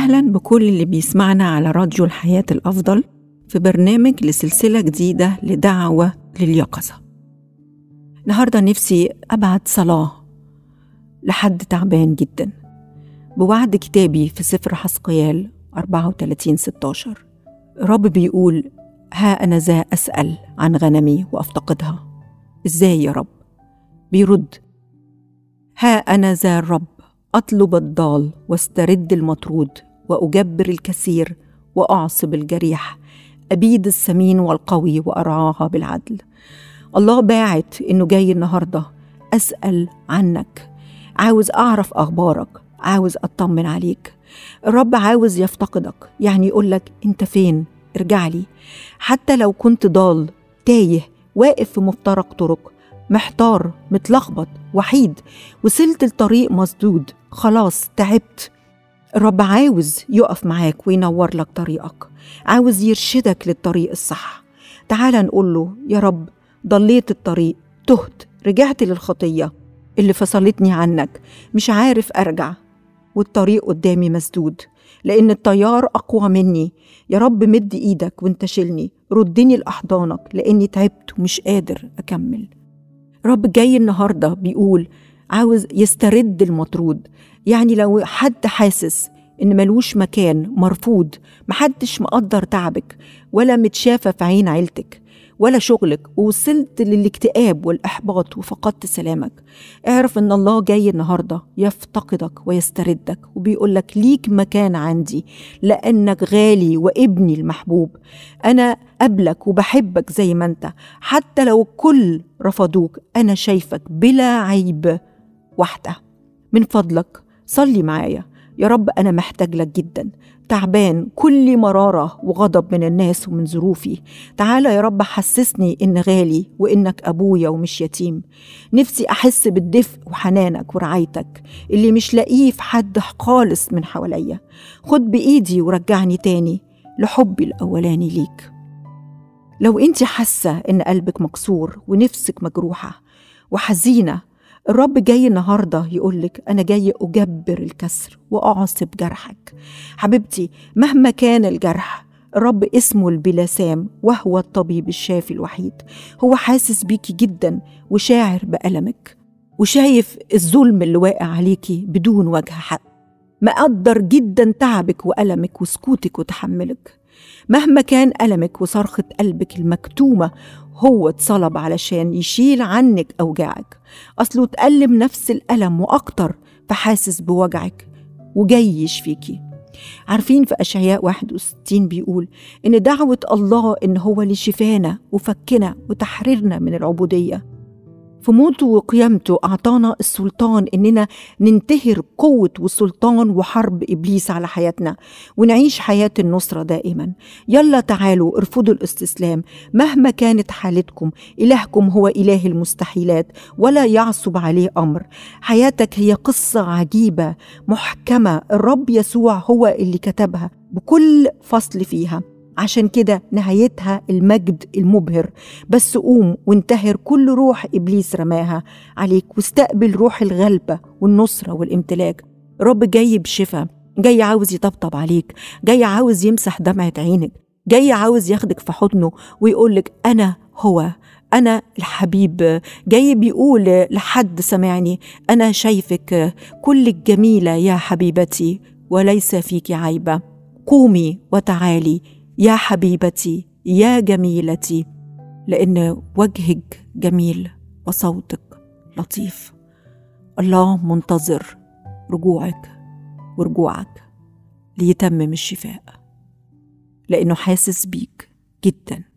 أهلا بكل اللي بيسمعنا على راديو الحياة الأفضل في برنامج لسلسلة جديدة لدعوة لليقظة النهاردة نفسي أبعت صلاة لحد تعبان جدا بوعد كتابي في سفر حسقيال 34 16 الرب بيقول ها أنا ذا أسأل عن غنمي وأفتقدها إزاي يا رب بيرد ها أنا ذا الرب أطلب الضال واسترد المطرود وأجبر الكثير وأعصب الجريح أبيد السمين والقوي وأرعاها بالعدل الله باعت إنه جاي النهاردة أسأل عنك عاوز أعرف أخبارك عاوز أطمن عليك الرب عاوز يفتقدك يعني يقولك أنت فين ارجع لي حتى لو كنت ضال تايه واقف في مفترق طرق محتار متلخبط وحيد وصلت الطريق مسدود خلاص تعبت الرب عاوز يقف معاك وينور لك طريقك عاوز يرشدك للطريق الصح تعال نقول له يا رب ضليت الطريق تهت رجعت للخطية اللي فصلتني عنك مش عارف أرجع والطريق قدامي مسدود لأن التيار أقوى مني يا رب مد إيدك وانت شيلني ردني لأحضانك لأني تعبت ومش قادر أكمل رب جاي النهاردة بيقول عاوز يسترد المطرود يعني لو حد حاسس إن ملوش مكان مرفوض محدش مقدر تعبك ولا متشافة في عين عيلتك ولا شغلك ووصلت للاكتئاب والإحباط وفقدت سلامك اعرف إن الله جاي النهاردة يفتقدك ويستردك وبيقولك ليك مكان عندي لأنك غالي وابني المحبوب أنا قبلك وبحبك زي ما أنت حتى لو الكل رفضوك أنا شايفك بلا عيب واحدة من فضلك صلي معايا يا رب أنا محتاج لك جدا تعبان كل مرارة وغضب من الناس ومن ظروفي تعالى يا رب حسسني إن غالي وإنك أبويا ومش يتيم نفسي أحس بالدفء وحنانك ورعايتك اللي مش لاقيه في حد خالص من حواليا خد بإيدي ورجعني تاني لحبي الأولاني ليك لو انت حاسة إن قلبك مكسور ونفسك مجروحة وحزينة الرب جاي النهاردة يقولك أنا جاي أجبر الكسر وأعصب جرحك حبيبتي مهما كان الجرح الرب اسمه البلاسام وهو الطبيب الشافي الوحيد هو حاسس بيكي جدا وشاعر بألمك وشايف الظلم اللي واقع عليكي بدون وجه حق مقدر جدا تعبك وألمك وسكوتك وتحملك مهما كان ألمك وصرخة قلبك المكتومة هو اتصلب علشان يشيل عنك أوجاعك أصله اتألم نفس الألم وأكتر فحاسس بوجعك وجاي يشفيكي عارفين في أشعياء 61 بيقول إن دعوة الله إن هو اللي شفانا وفكنا وتحررنا من العبودية في موته وقيامته أعطانا السلطان إننا ننتهر قوة وسلطان وحرب إبليس على حياتنا ونعيش حياة النصرة دائما يلا تعالوا ارفضوا الاستسلام مهما كانت حالتكم إلهكم هو إله المستحيلات ولا يعصب عليه أمر حياتك هي قصة عجيبة محكمة الرب يسوع هو اللي كتبها بكل فصل فيها عشان كده نهايتها المجد المبهر بس قوم وانتهر كل روح ابليس رماها عليك واستقبل روح الغلبه والنصره والامتلاك رب جاي بشفا جاي عاوز يطبطب عليك جاي عاوز يمسح دمعه عينك جاي عاوز ياخدك في حضنه ويقولك انا هو أنا الحبيب جاي بيقول لحد سمعني أنا شايفك كلك جميلة يا حبيبتي وليس فيك عيبة قومي وتعالي يا حبيبتي يا جميلتي لان وجهك جميل وصوتك لطيف الله منتظر رجوعك ورجوعك ليتمم الشفاء لانه حاسس بيك جدا